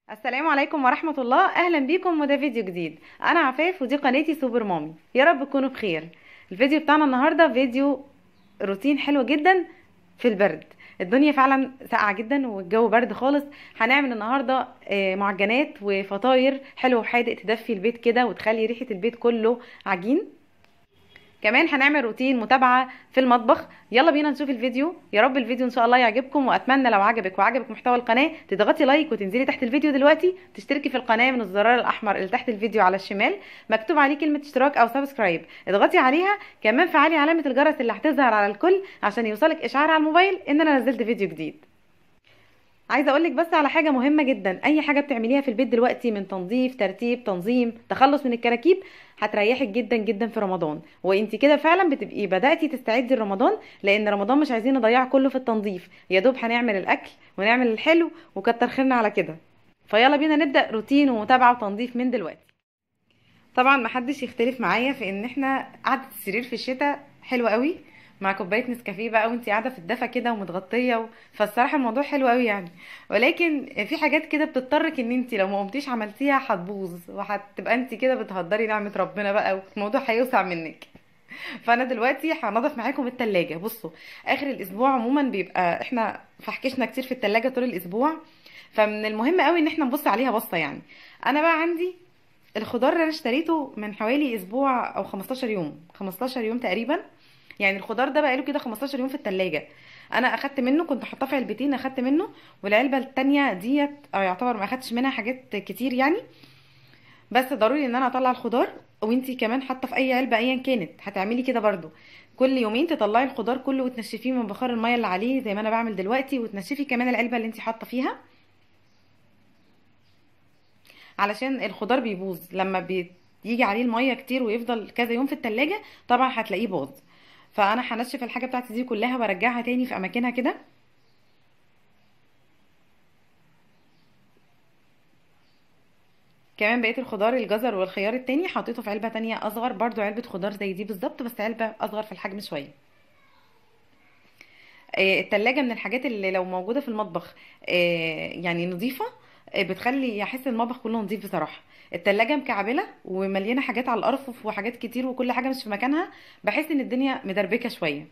السلام عليكم ورحمة الله أهلا بيكم وده فيديو جديد أنا عفاف ودي قناتي سوبر مامي يا رب تكونوا بخير الفيديو بتاعنا النهاردة فيديو روتين حلو جدا في البرد الدنيا فعلا ساقعة جدا والجو برد خالص هنعمل النهاردة آه، معجنات وفطاير حلو وحادق تدفي البيت كده وتخلي ريحة البيت كله عجين كمان هنعمل روتين متابعة في المطبخ يلا بينا نشوف الفيديو يا رب الفيديو ان شاء الله يعجبكم واتمنى لو عجبك وعجبك محتوى القناة تضغطي لايك وتنزلي تحت الفيديو دلوقتي تشتركي في القناة من الزرار الاحمر اللي تحت الفيديو على الشمال مكتوب عليه كلمة اشتراك او سبسكرايب اضغطي عليها كمان فعلي علامة الجرس اللي هتظهر على الكل عشان يوصلك اشعار على الموبايل ان انا نزلت فيديو جديد عايزه اقول لك بس على حاجه مهمه جدا اي حاجه بتعمليها في البيت دلوقتي من تنظيف ترتيب تنظيم تخلص من الكراكيب هتريحك جدا جدا في رمضان وانت كده فعلا بتبقي بداتي تستعدي لرمضان لان رمضان مش عايزين نضيع كله في التنظيف يا دوب هنعمل الاكل ونعمل الحلو وكتر خيرنا على كده فيلا بينا نبدا روتين ومتابعه وتنظيف من دلوقتي طبعا محدش يختلف معايا في ان احنا قعده السرير في الشتاء حلوه قوي مع كوبايه نسكافيه بقى وانت قاعده في الدفا كده ومتغطيه و... فالصراحه الموضوع حلو قوي يعني ولكن في حاجات كده بتضطرك ان انت لو ما قمتيش عملتيها هتبوظ وهتبقى انت كده بتهدري نعمه ربنا بقى والموضوع هيوسع منك فانا دلوقتي هنضف معاكم التلاجة بصوا اخر الاسبوع عموما بيبقى احنا فحكشنا كتير في التلاجة طول الاسبوع فمن المهم قوي ان احنا نبص عليها بصه يعني انا بقى عندي الخضار اللي انا اشتريته من حوالي اسبوع او 15 يوم 15 يوم تقريبا يعني الخضار ده بقاله كده 15 يوم في التلاجة انا اخدت منه كنت حاطاه في علبتين اخدت منه والعلبه التانية ديت أو يعتبر ما اخدتش منها حاجات كتير يعني بس ضروري ان انا اطلع الخضار وانتي كمان حاطه في اي علبه ايا كانت هتعملي كده برضو كل يومين تطلعي الخضار كله وتنشفيه من بخار الميه اللي عليه زي ما انا بعمل دلوقتي وتنشفي كمان العلبه اللي انتي حاطه فيها علشان الخضار بيبوظ لما بيجي عليه الميه كتير ويفضل كذا يوم في التلاجة طبعا هتلاقيه باظ فانا هنشف الحاجه بتاعتي دي كلها وارجعها تاني في اماكنها كده كمان بقيه الخضار الجزر والخيار التاني حطيته في علبه تانية اصغر برضو علبه خضار زي دي بالظبط بس علبه اصغر في الحجم شويه آه، التلاجة من الحاجات اللي لو موجودة في المطبخ آه، يعني نظيفة آه، بتخلي يحس المطبخ كله نظيف بصراحة التلاجة مكعبلة ومليانة حاجات على الأرفف وحاجات كتير وكل حاجة مش في مكانها بحس ان الدنيا مدربكة شوية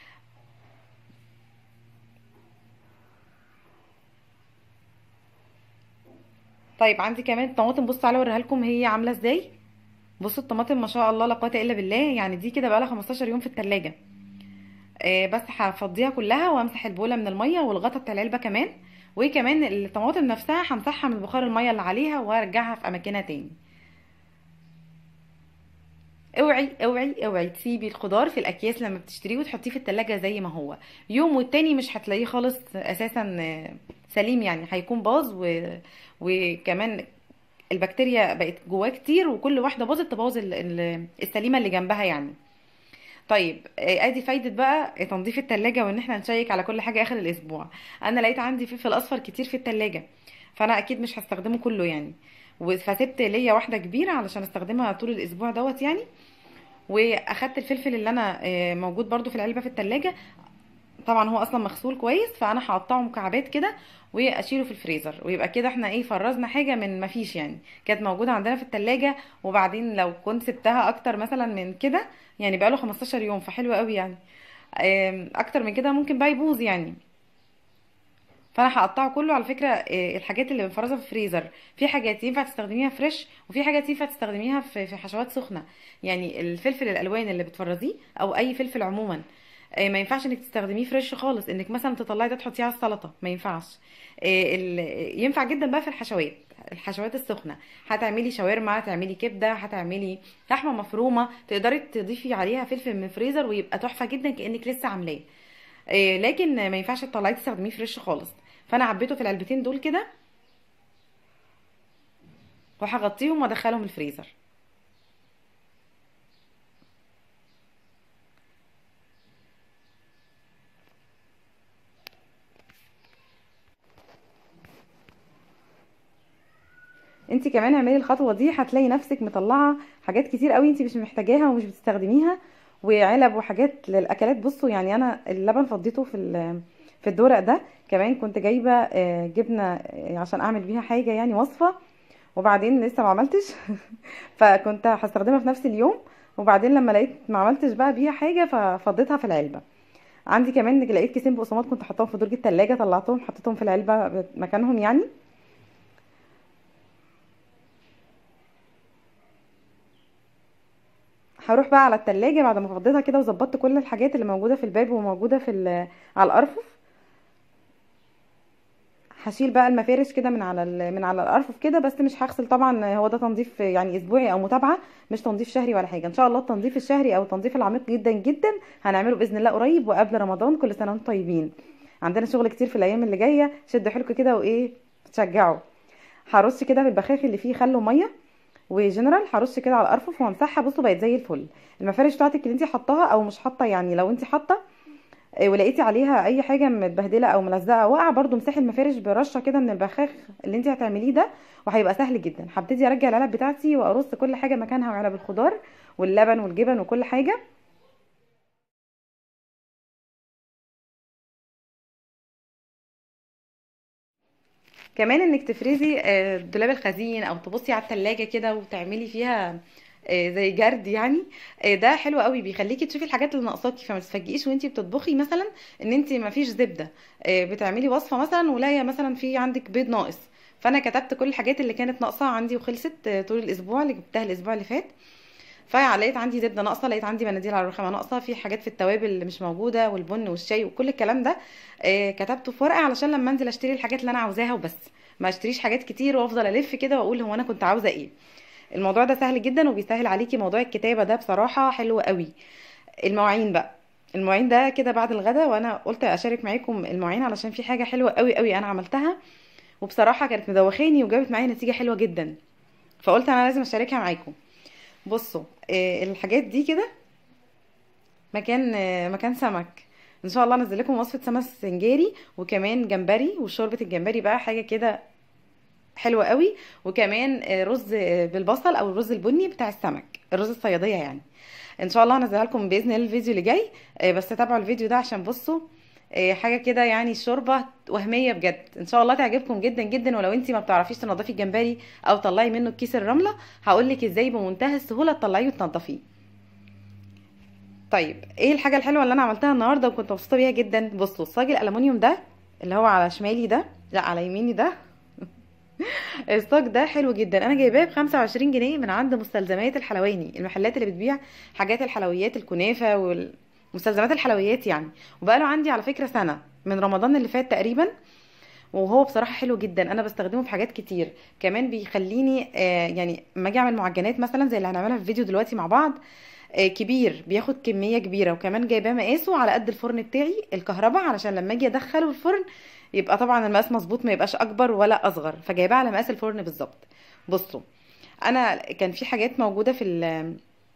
طيب عندي كمان الطماطم بصوا تعالوا اوريها لكم هي عاملة ازاي بصوا الطماطم ما شاء الله لا قوة الا بالله يعني دي كده بقالها 15 يوم في التلاجة آه، بس هفضيها كلها وامسح البوله من الميه والغطا بتاع العلبه كمان وكمان الطماطم نفسها همسحها من بخار الميه اللي عليها وارجعها في اماكنها تاني اوعي اوعي اوعي تسيبي الخضار في الاكياس لما بتشتريه وتحطيه في التلاجة زي ما هو يوم والتاني مش هتلاقيه خالص اساسا آه، سليم يعني هيكون باظ و... وكمان البكتيريا بقت جواه كتير وكل واحده باظت تبوظ ال- ال- السليمه اللي جنبها يعني طيب آه، ادي فايدة بقى تنظيف التلاجة وان احنا نشيك على كل حاجة اخر الاسبوع انا لقيت عندي فلفل اصفر كتير في التلاجة فانا اكيد مش هستخدمه كله يعني و- فسبت ليا واحدة كبيرة علشان استخدمها طول الاسبوع دوت يعني واخدت الفلفل اللي انا آه، موجود برضو في العلبة في التلاجة طبعا هو اصلا مغسول كويس فانا هقطعه مكعبات كده واشيله في الفريزر ويبقى كده احنا ايه فرزنا حاجه من ما فيش يعني كانت موجوده عندنا في التلاجة وبعدين لو كنت سبتها اكتر مثلا من كده يعني بقاله 15 يوم فحلو قوي يعني آم، اكتر من كده ممكن بقى يبوظ يعني فانا هقطعه كله على فكره آه، الحاجات اللي بنفرزها في الفريزر في حاجات ينفع تستخدميها فريش وفي حاجات ينفع تستخدميها في في حشوات سخنه يعني الفلفل الالوان اللي بتفرزيه او اي فلفل عموما آه، ما ينفعش انك تستخدميه فريش خالص انك مثلا تطلعي ده تحطيه على السلطه ما ينفعش آه، ال- ينفع جدا بقى في الحشوات الحشوات السخنه هتعملي شاورما هتعملي كبده هتعملي لحمه مفرومه تقدري تضيفي عليها فلفل من الفريزر ويبقى تحفه جدا كانك لسه عاملاه آه، لكن ما ينفعش تطلعيه تستخدميه فريش خالص فانا عبيته في العلبتين دول كده وهغطيهم وادخلهم الفريزر انت كمان اعملي الخطوه دي هتلاقي نفسك مطلعه حاجات كتير قوي انت مش محتاجاها ومش بتستخدميها وعلب وحاجات للاكلات بصوا يعني انا اللبن فضيته في ال- في الدورق ده كمان كنت جايبه آه، جبنه آه، عشان اعمل بيها حاجه يعني وصفه وبعدين لسه ما عملتش فكنت هستخدمها في نفس اليوم وبعدين لما لقيت ما عملتش بقى بيها حاجه ففضيتها في العلبه عندي كمان لقيت كيسين بقسماط كنت حطاهم في درج التلاجة طلعتهم حطيتهم في العلبه مكانهم يعني هروح بقى على التلاجة بعد ما فضيتها كده وظبطت كل الحاجات اللي موجوده في الباب وموجوده في ال- على الارفف هشيل بقى المفارش كده من على ال- من على الارفف كده بس مش هغسل طبعا هو ده تنظيف يعني اسبوعي او متابعه مش تنظيف شهري ولا حاجه ان شاء الله التنظيف الشهري او التنظيف العميق جدا جدا هنعمله باذن الله قريب وقبل رمضان كل سنه وانتم طيبين عندنا شغل كتير في الايام اللي جايه شدوا حيلكم كده وايه تشجعوا هرش كده بالبخاخ اللي فيه خل وميه وجنرال هرش كده على الارفف وامسحها بصوا بقت زي الفل المفارش بتاعتك اللي انت حطاها او مش حاطه يعني لو انت حاطه آه، ولقيتي عليها اي حاجه متبهدله او ملزقه او واقعه برضو امسحي المفارش برشه كده من البخاخ اللي انت هتعمليه ده وهيبقى سهل جدا هبتدي ارجع العلب بتاعتي وارص كل حاجه مكانها وعلب الخضار واللبن والجبن وكل حاجه كمان انك تفرزي آه، دولاب الخزين او تبصي على التلاجة كده وتعملي فيها آه، زي جرد يعني آه، ده حلو قوي بيخليكي تشوفي الحاجات اللي ناقصاكي فما تتفاجئيش وانتي بتطبخي مثلا ان انتي ما فيش زبده آه، بتعملي وصفه مثلا ولاقيه مثلا في عندك بيض ناقص فانا كتبت كل الحاجات اللي كانت ناقصه عندي وخلصت آه، طول الاسبوع اللي جبتها الاسبوع اللي فات فلقيت عندي زبده ناقصه لقيت عندي مناديل على الرخامه ناقصه في حاجات في التوابل اللي مش موجوده والبن والشاي وكل الكلام ده آه، كتبته في ورقه علشان لما انزل اشتري الحاجات اللي انا عاوزاها وبس ما اشتريش حاجات كتير وافضل الف كده واقول هو انا كنت عاوزه ايه الموضوع ده سهل جدا وبيسهل عليكي موضوع الكتابه ده بصراحه حلو قوي المواعين بقى المواعين ده كده بعد الغدا وانا قلت اشارك معاكم المواعين علشان في حاجه حلوه قوي قوي انا عملتها وبصراحه كانت مدوخاني وجابت معايا نتيجه حلوه جدا فقلت انا لازم اشاركها معاكم بصوا آه، الحاجات دي كده مكان آه، مكان سمك ان شاء الله انزل لكم وصفه سمك سنجاري وكمان جمبري وشوربه الجمبري بقى حاجه كده حلوه قوي وكمان آه، رز آه، بالبصل او الرز البني بتاع السمك الرز الصياديه يعني ان شاء الله هنزلها لكم باذن الله الفيديو اللي جاي آه، بس تابعوا الفيديو ده عشان بصوا آه، حاجه كده يعني شوربه وهميه بجد ان شاء الله تعجبكم جدا جدا ولو انت ما بتعرفيش تنضفي الجمبري او تطلعي منه كيس الرمله هقول لك ازاي بمنتهى السهوله تطلعيه وتنضفيه طيب ايه الحاجه الحلوه اللي انا عملتها النهارده وكنت مبسوطه بيها جدا بصوا الصاج الالومنيوم ده اللي هو على شمالي ده لا على يميني ده الصاج ده حلو جدا انا جايباه ب 25 جنيه من عند مستلزمات الحلواني المحلات اللي بتبيع حاجات الحلويات الكنافه والمستلزمات الحلويات يعني وبقاله عندي على فكره سنه من رمضان اللي فات تقريبا وهو بصراحه حلو جدا انا بستخدمه في حاجات كتير كمان بيخليني آه يعني اما اجي اعمل معجنات مثلا زي اللي هنعملها في الفيديو دلوقتي مع بعض آه كبير بياخد كميه كبيره وكمان جايباه مقاسه على قد الفرن بتاعي الكهرباء علشان لما اجي ادخله الفرن يبقى طبعا المقاس مظبوط ما يبقاش اكبر ولا اصغر فجايباه على مقاس الفرن بالظبط بصوا انا كان في حاجات موجوده في ال-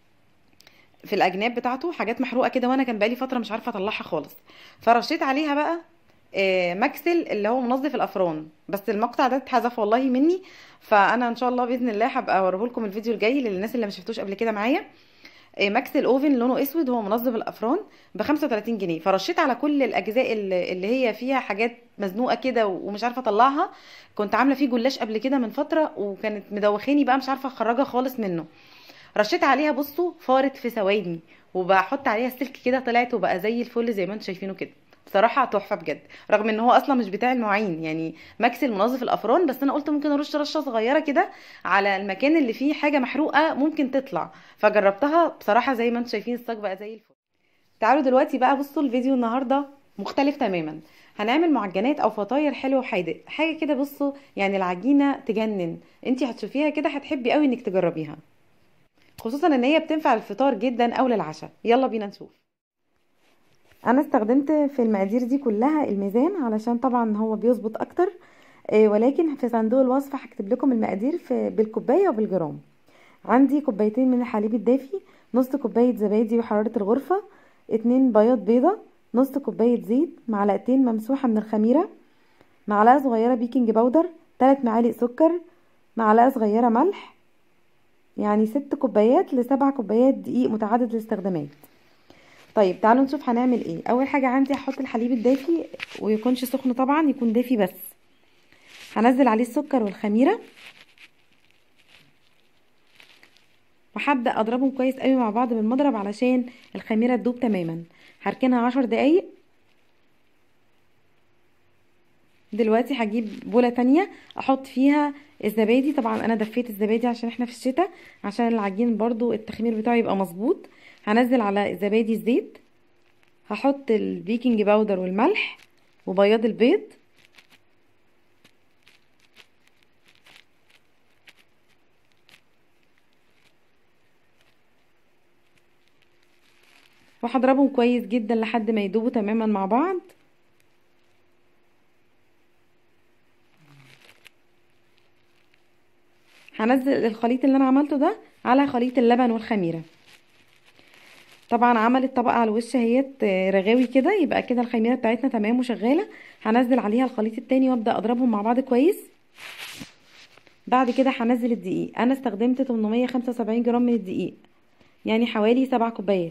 في الاجناب بتاعته حاجات محروقه كده وانا كان بقالي فتره مش عارفه اطلعها خالص فرشيت عليها بقى آه، ماكسل اللي هو منظف الافران بس المقطع ده اتحذف والله مني فانا ان شاء الله باذن الله هبقى اوريه لكم الفيديو الجاي للناس اللي ما شفتوش قبل كده معايا آه، ماكسل اوفن لونه اسود هو منظف الافران ب 35 جنيه فرشيت على كل الاجزاء اللي اللي هي فيها حاجات مزنوقه كده ومش عارفه اطلعها كنت عامله فيه جلاش قبل كده من فتره وكانت مدوخاني بقى مش عارفه اخرجها خالص منه رشيت عليها بصوا فارت في ثواني وبحط عليها السلك كده طلعت وبقى زي الفل زي ما انتم شايفينه كده بصراحه تحفه بجد رغم ان هو اصلا مش بتاع المواعين يعني ماكسل منظف الافران بس انا قلت ممكن ارش رشه صغيره كده على المكان اللي فيه حاجه محروقه ممكن تطلع فجربتها بصراحه زي ما انتم شايفين الصاج بقى زي الفل تعالوا دلوقتي بقى بصوا الفيديو النهارده مختلف تماما هنعمل معجنات او فطاير حلو وحادق حاجه كده بصوا يعني العجينه تجنن انتي هتشوفيها كده هتحبي قوي انك تجربيها خصوصا ان هي بتنفع للفطار جدا او للعشاء يلا بينا نشوف انا استخدمت في المقادير دي كلها الميزان علشان طبعا هو بيظبط اكتر آه، ولكن في صندوق الوصفه هكتب لكم المقادير في بالكوبايه وبالجرام عندي كوبايتين من الحليب الدافي نص كوبايه زبادي وحراره الغرفه اتنين بياض بيضه نص كوبايه زيت معلقتين ممسوحه من الخميره معلقه صغيره بيكنج باودر 3 معالق سكر معلقه صغيره ملح يعني ست كوبايات لسبع كوبايات دقيق متعدد الاستخدامات طيب تعالوا نشوف هنعمل ايه اول حاجه عندي هحط الحليب الدافي ويكونش سخن طبعا يكون دافي بس هنزل عليه السكر والخميره وهبدا اضربهم كويس قوي مع بعض بالمضرب علشان الخميره تدوب تماما هركنها عشر دقايق دلوقتي هجيب بوله تانية احط فيها الزبادي طبعا انا دفيت الزبادي عشان احنا في الشتاء عشان العجين برضو التخمير بتاعه يبقى مظبوط هنزل على الزبادي الزيت هحط البيكنج باودر والملح وبياض البيض وهضربهم كويس جدا لحد ما يدوبوا تماما مع بعض هنزل الخليط اللي انا عملته ده على خليط اللبن والخميره طبعا عملت طبقه على الوش اهيت رغاوي كده يبقى كده الخميره بتاعتنا تمام وشغاله هنزل عليها الخليط التاني وابدا اضربهم مع بعض كويس بعد كده هنزل الدقيق انا استخدمت 875 جرام من الدقيق يعني حوالي 7 كوبايات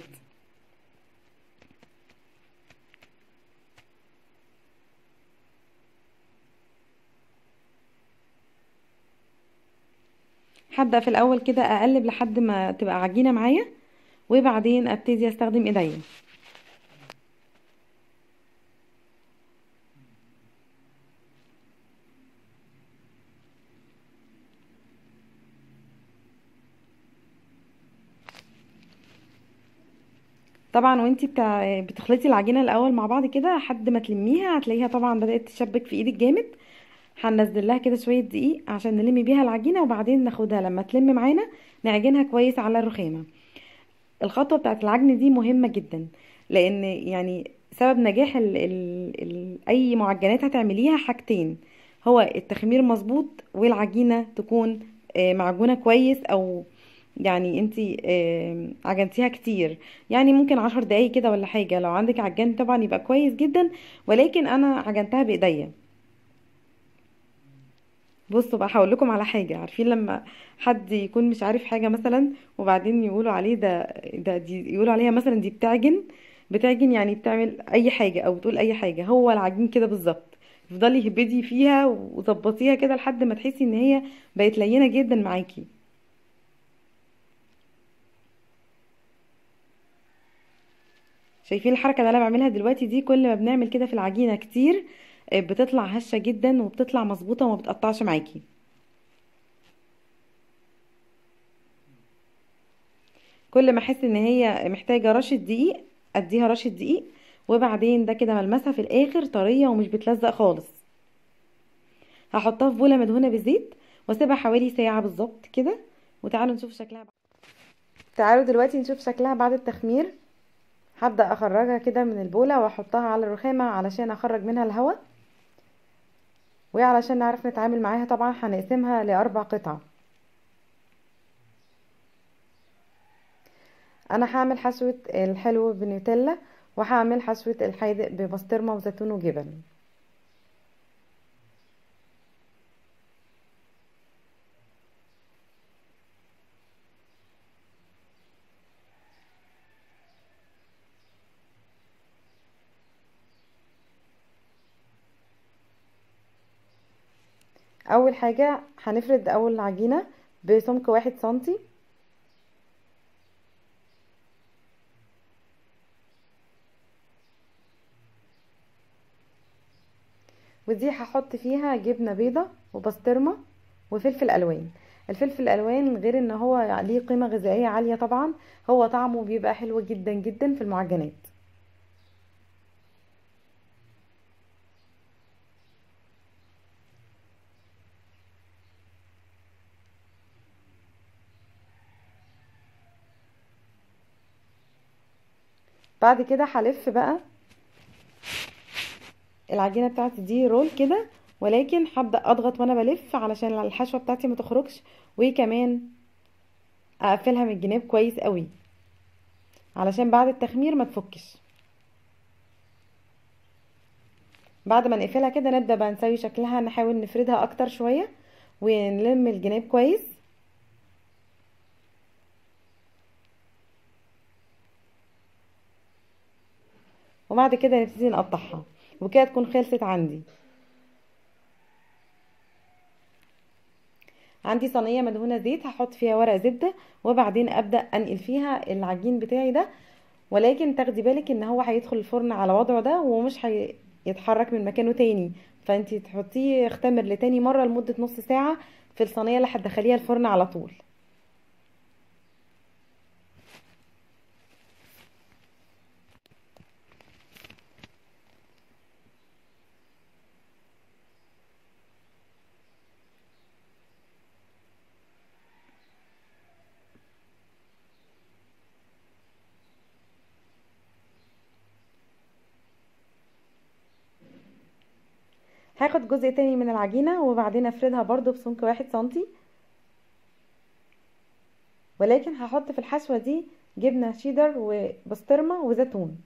هبدا في الاول كده اقلب لحد ما تبقى عجينه معايا وبعدين ابتدي استخدم ايديا طبعا وانتي بتاع بتخلطي العجينه الاول مع بعض كده لحد ما تلميها هتلاقيها طبعا بدات تشبك في ايدك جامد هننزل لها كده شويه دقيق عشان نلم بيها العجينه وبعدين ناخدها لما تلم معانا نعجنها كويس على الرخامه الخطوه بتاعت العجن دي مهمه جدا لان يعني سبب نجاح ال ال ال اي معجنات هتعمليها حاجتين هو التخمير مظبوط والعجينه تكون معجونه كويس او يعني انتي عجنتيها كتير يعني ممكن عشر دقايق كده ولا حاجه لو عندك عجان طبعا يبقى كويس جدا ولكن انا عجنتها بايديا بصوا بقى هقول لكم على حاجه عارفين لما حد يكون مش عارف حاجه مثلا وبعدين يقولوا عليه ده ده دي يقولوا عليها مثلا دي بتعجن بتعجن يعني بتعمل اي حاجه او بتقول اي حاجه هو العجين كده بالظبط تفضلي هبدي فيها وظبطيها كده لحد ما تحسي ان هي بقت لينه جدا معاكي شايفين الحركه اللي انا بعملها دلوقتي دي كل ما بنعمل كده في العجينه كتير بتطلع هشه جدا وبتطلع مظبوطه وما بتقطعش معاكي كل ما احس ان هي محتاجه رشه دقيق اديها رشه دقيق وبعدين ده كده ملمسها في الاخر طريه ومش بتلزق خالص هحطها في بوله مدهونه بالزيت واسيبها حوالي ساعه بالظبط كده وتعالوا نشوف شكلها بعد. تعالوا دلوقتي نشوف شكلها بعد التخمير هبدا اخرجها كده من البوله واحطها على الرخامه علشان اخرج منها الهواء وعلشان نعرف نتعامل معاها طبعا هنقسمها لاربع قطع انا هعمل حشوه الحلو بنوتيلا وهعمل حشوه الحادق ببسطرمه وزيتون وجبن اول حاجة هنفرد اول عجينة بسمك واحد سنتي ودي هحط فيها جبنة بيضة وبسطرمة وفلفل الوان الفلفل الالوان غير ان هو ليه قيمة غذائية عالية طبعا هو طعمه بيبقى حلو جدا جدا في المعجنات بعد كده هلف بقى العجينه بتاعتي دي رول كده ولكن هبدا اضغط وانا بلف علشان الحشوه بتاعتي ما تخرجش وكمان اقفلها من الجناب كويس قوي علشان بعد التخمير ما تفكش بعد ما نقفلها كده نبدا بقى نسوي شكلها نحاول نفردها اكتر شويه ونلم الجناب كويس وبعد كده نبتدي نقطعها وكده تكون خلصت عندي عندي صينيه مدهونه زيت هحط فيها ورق زبده وبعدين ابدا انقل فيها العجين بتاعي ده ولكن تاخدي بالك ان هو هيدخل الفرن على وضعه ده ومش هيتحرك من مكانه تاني فانتي تحطيه يختمر لتاني مره لمده نص ساعه في الصينيه اللي هتدخليها الفرن على طول هاخد جزء تاني من العجينة وبعدين افردها برضو بسمك واحد سنتي ولكن هحط في الحشوة دي جبنة شيدر وبسطرمة وزيتون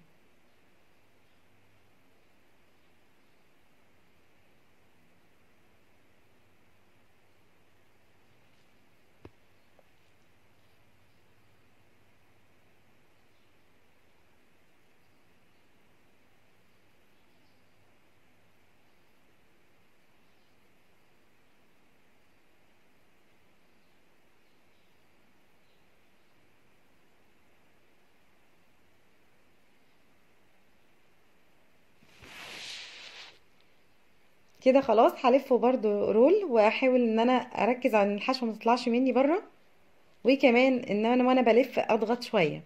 كده خلاص هلفه برضو رول واحاول ان انا اركز على ان الحشوه ما تطلعش مني بره وكمان ان انا وانا بلف اضغط شويه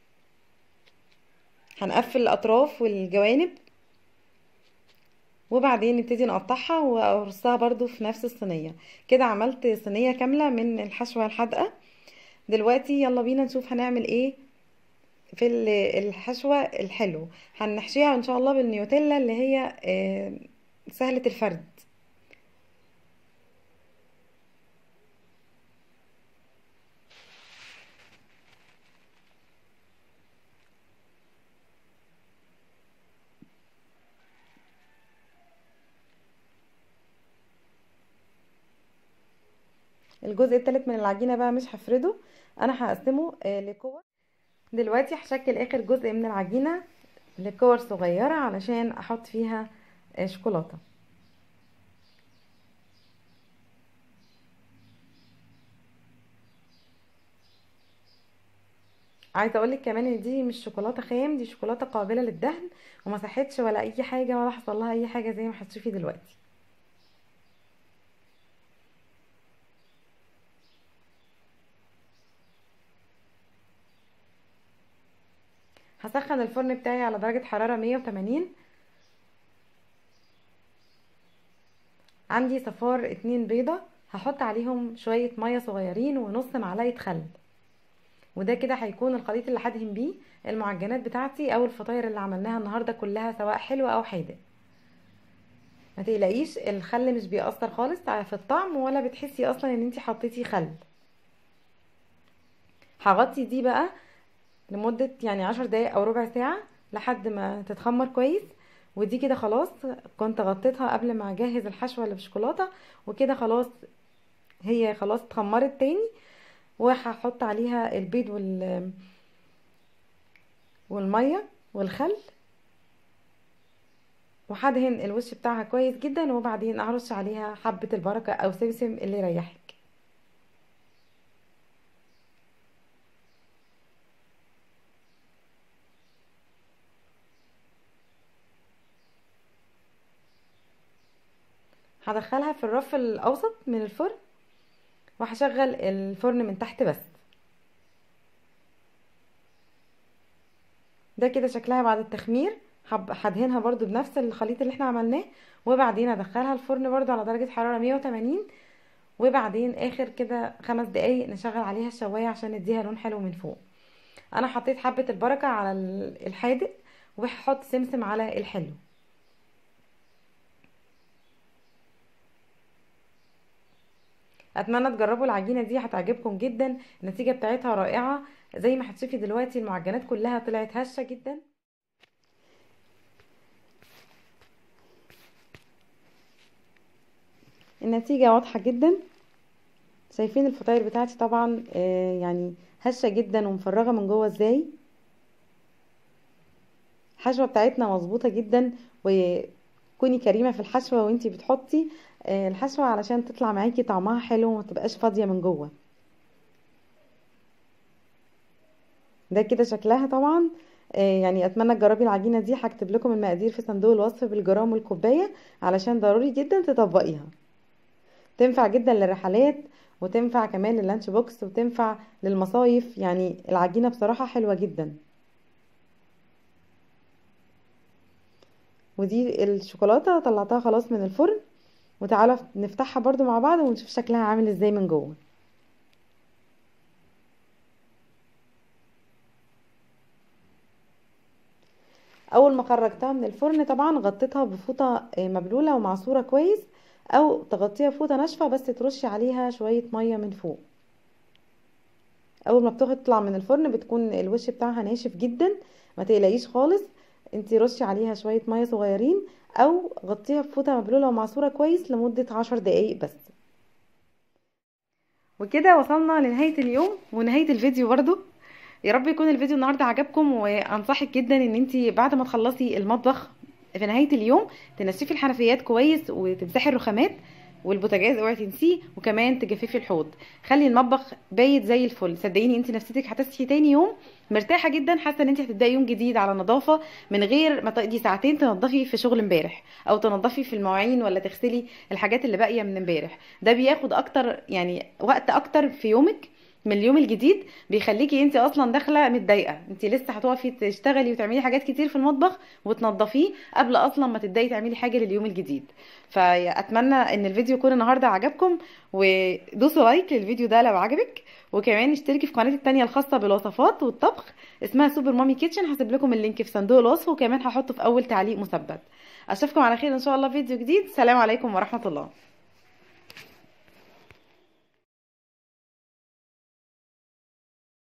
هنقفل الاطراف والجوانب وبعدين نبتدي نقطعها وارصها برضو في نفس الصينيه كده عملت صينيه كامله من الحشوه الحادقه دلوقتي يلا بينا نشوف هنعمل ايه في الحشوه الحلو هنحشيها ان شاء الله بالنيوتيلا اللي هي سهلة الفرد الجزء التالت من العجينة بقى مش هفرده انا هقسمه لكور دلوقتي هشكل اخر جزء من العجينة لكور صغيرة علشان احط فيها شوكولاته عايزه اقولك كمان ان دي مش شوكولاته خام دي شوكولاته قابله للدهن وما ساحتش ولا اي حاجه ولا حصل لها اي حاجه زي ما هتشوفي دلوقتي هسخن الفرن بتاعي على درجه حراره 180 عندي صفار اتنين بيضة هحط عليهم شوية مية صغيرين ونص معلقة خل وده كده هيكون الخليط اللي هدهن بيه المعجنات بتاعتي او الفطاير اللي عملناها النهاردة كلها سواء حلوة او حادق ما تقلقيش الخل مش بيأثر خالص في الطعم ولا بتحسي اصلا ان انتي حطيتي خل هغطي دي بقى لمدة يعني عشر دقايق او ربع ساعة لحد ما تتخمر كويس ودي كده خلاص كنت غطيتها قبل ما اجهز الحشوه اللي بالشوكولاته وكده خلاص هي خلاص اتخمرت تاني وهحط عليها البيض وال والميه والخل وهدهن الوش بتاعها كويس جدا وبعدين ارش عليها حبه البركه او سمسم اللي يريحك هدخلها في الرف الاوسط من الفرن وهشغل الفرن من تحت بس ده كده شكلها بعد التخمير هدهنها برضو بنفس الخليط اللي احنا عملناه وبعدين ادخلها الفرن برضو على درجة حرارة 180 وبعدين اخر كده خمس دقايق نشغل عليها الشواية عشان نديها لون حلو من فوق انا حطيت حبة البركة على الحادق وهحط سمسم على الحلو اتمنى تجربوا العجينه دي هتعجبكم جدا النتيجه بتاعتها رائعه زي ما هتشوفي دلوقتي المعجنات كلها طلعت هشه جدا النتيجه واضحه جدا شايفين الفطاير بتاعتي طبعا آه يعني هشه جدا ومفرغه من جوه ازاي الحشوه بتاعتنا مظبوطه جدا وكوني كريمه في الحشوه وانتي بتحطي آه، الحشوه علشان تطلع معاكي طعمها حلو وما تبقاش فاضيه من جوه ده كده شكلها طبعا آه، يعني اتمنى تجربي العجينه دي هكتب لكم المقادير في صندوق الوصف بالجرام والكوبايه علشان ضروري جدا تطبقيها تنفع جدا للرحلات وتنفع كمان لللانش بوكس وتنفع للمصايف يعني العجينه بصراحه حلوه جدا ودي الشوكولاته طلعتها خلاص من الفرن وتعالى نفتحها برضو مع بعض ونشوف شكلها عامل ازاي من جوه اول ما خرجتها من الفرن طبعا غطيتها بفوطه مبلوله ومعصوره كويس او تغطيها بفوطه ناشفه بس ترشي عليها شويه ميه من فوق اول ما بتطلع من الفرن بتكون الوش بتاعها ناشف جدا ما تقلقيش خالص انتي رشي عليها شويه ميه صغيرين او غطيها بفوطه مبلوله ومعصوره كويس لمده عشر دقايق بس وكده وصلنا لنهايه اليوم ونهايه الفيديو برضو يا رب يكون الفيديو النهارده عجبكم وانصحك جدا ان انت بعد ما تخلصي المطبخ في نهايه اليوم تنشفي الحنفيات كويس وتمسحي الرخامات والبوتاجاز اوعي تنسيه وكمان تجففي الحوض خلي المطبخ بايت زي الفل صدقيني انت نفسيتك هتصحي تاني يوم مرتاحه جدا حاسه ان انت هتبداي يوم جديد على نظافه من غير ما تقضي ساعتين تنظفي في شغل امبارح او تنظفي في المواعين ولا تغسلي الحاجات اللي باقيه من امبارح ده بياخد اكتر يعني وقت اكتر في يومك من اليوم الجديد بيخليكي انت اصلا داخله متضايقه انت لسه هتقفي تشتغلي وتعملي حاجات كتير في المطبخ وتنظفيه قبل اصلا ما تبداي تعملي حاجه لليوم الجديد فاتمنى ان الفيديو يكون النهارده عجبكم ودوسوا لايك للفيديو ده لو عجبك وكمان اشتركي في قناتي التانية الخاصه بالوصفات والطبخ اسمها سوبر مامي كيتشن هسيب لكم اللينك في صندوق الوصف وكمان هحطه في اول تعليق مثبت اشوفكم على خير ان شاء الله فيديو جديد سلام عليكم ورحمه الله